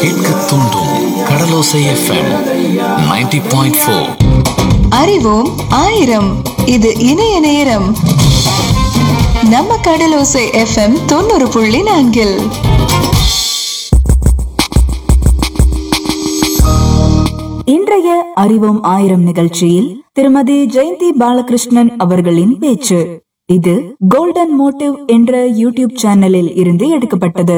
கேட்க தூண்டும் கடலோசை FM 90.4 point four அறிவோம் ஆயிரம் இது இணைய நேரம் நம்ம கடலோசை எஃப்எம் தொண்ணூறு புள்ளி நான்கில் இன்றைய அறிவோம் ஆயிரம் நிகழ்ச்சியில் திருமதி ஜெயந்தி பாலகிருஷ்ணன் அவர்களின் பேச்சு இது கோல்டன் மோட்டிவ் என்ற யூடியூப் சேனலில் இருந்து எடுக்கப்பட்டது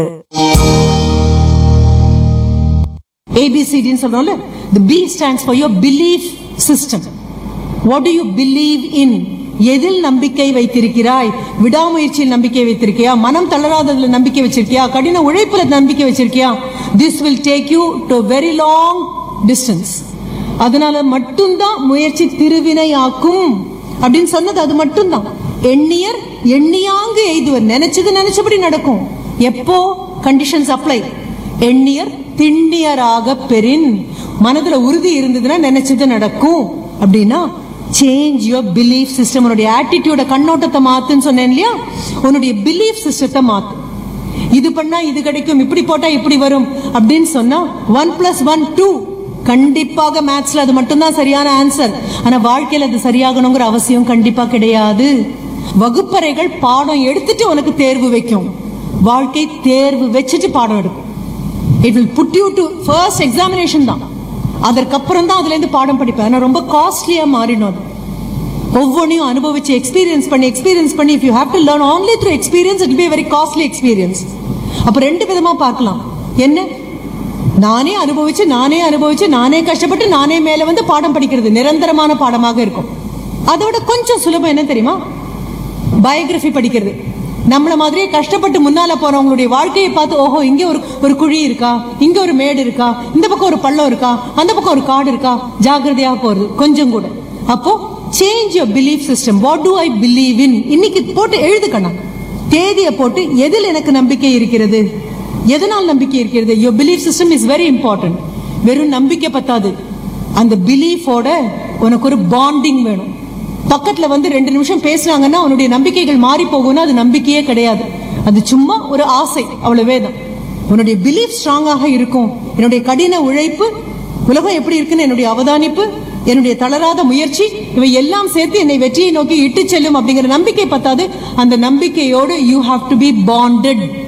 ஏபிசிடின்னு சொல்றோம்ல the B stands for your belief system what do you believe in எதில் நம்பிக்கை வைத்திருக்கிறாய் விடாமுயற்சியில் நம்பிக்கை வைத்திருக்கியா மனம் தளராததுல நம்பிக்கை வச்சிருக்கியா கடின உழைப்புல நம்பிக்கை வச்சிருக்கியா this will take you to a very long distance அதனால மட்டும்தான் முயற்சி திருவினையாக்கும் அப்படின்னு சொன்னது அது மட்டும்தான் எண்ணியர் எண்ணியாங்கு எய்துவர் நினைச்சது நினைச்சபடி நடக்கும் எப்போ கண்டிஷன்ஸ் அப்ளை எண்ணியர் திண்ணியராக பெறின் மனதுல உறுதி இருந்ததுன்னா நினைச்சது நடக்கும் அப்படின்னா சேஞ்ச் யுவர் பிலீஃப் சிஸ்டம் உன்னுடைய ஆட்டிடியூட கண்ணோட்டத்தை மாத்துன்னு சொன்னேன் இல்லையா உன்னுடைய பிலீஃப் சிஸ்டத்தை மாத்து இது பண்ணா இது கிடைக்கும் இப்படி போட்டா இப்படி வரும் அப்படின்னு சொன்னா ஒன் பிளஸ் ஒன் டூ கண்டிப்பாக மேத்ஸ்ல அது மட்டும்தான் சரியான ஆன்சர் ஆனா வாழ்க்கையில அது சரியாகணுங்கிற அவசியம் கண்டிப்பா கிடையாது வகுப்பறைகள் பாடம் எடுத்துட்டு உனக்கு தேர்வு வைக்கும் வாழ்க்கை தேர்வு வச்சுட்டு பாடம் எடுக்கும் it will put you to first examination தான் அதற்கப்புறம் தான் அதுல இருந்து பாடம் படிப்பேன் ஆனா ரொம்ப காஸ்ட்லியா மாறிடும் அது ஒவ்வொன்றையும் அனுபவிச்சு எக்ஸ்பீரியன்ஸ் பண்ணி எக்ஸ்பீரியன்ஸ் பண்ணி if you have to learn only through experience it will be a very costly experience அப்ப ரெண்டு விதமா பார்க்கலாம் என்ன நானே அனுபவிச்சு நானே அனுபவிச்சு நானே கஷ்டப்பட்டு நானே மேல வந்து பாடம் படிக்கிறது நிரந்தரமான பாடமாக இருக்கும் அதோட கொஞ்சம் சுலபம் என்ன தெரியுமா பயோகிராஃபி படிக்கிறது நம்மள மாதிரியே கஷ்டப்பட்டு முன்னால போறவங்களுடைய வாழ்க்கையை பார்த்து ஓஹோ இங்க ஒரு ஒரு குழி இருக்கா இங்க ஒரு மேடு இருக்கா இந்த பக்கம் ஒரு பள்ளம் இருக்கா அந்த பக்கம் ஒரு காடு இருக்கா ஜாக்கிரதையா போறது கொஞ்சம் கூட அப்போ change your belief system what do I believe in இன்னைக்கு போட்டு எழுதுக்கணும் தேதியை போட்டு எதில் எனக்கு நம்பிக்கை இருக்கிறது எதனால் நம்பிக்கை இருக்கிறது your belief system is very important வெறும் நம்பிக்கை பத்தாது அந்த பிலீஃபோட உனக்கு ஒரு பாண்டிங் வேணும் பக்கத்துல வந்து ரெண்டு நிமிஷம் பேசுனாங்கன்னா உன்னுடைய நம்பிக்கைகள் மாறி போகும்னா அது நம்பிக்கையே கிடையாது அது சும்மா ஒரு ஆசை அவ்வளவே தான் உன்னுடைய பிலீஃப் ஸ்ட்ராங்காக இருக்கும் என்னுடைய கடின உழைப்பு உலகம் எப்படி இருக்குன்னு என்னுடைய அவதானிப்பு என்னுடைய தளராத முயற்சி இவை எல்லாம் சேர்த்து என்னை வெற்றியை நோக்கி இட்டு செல்லும் அப்படிங்கிற நம்பிக்கை பத்தாது அந்த நம்பிக்கையோடு you have to be bonded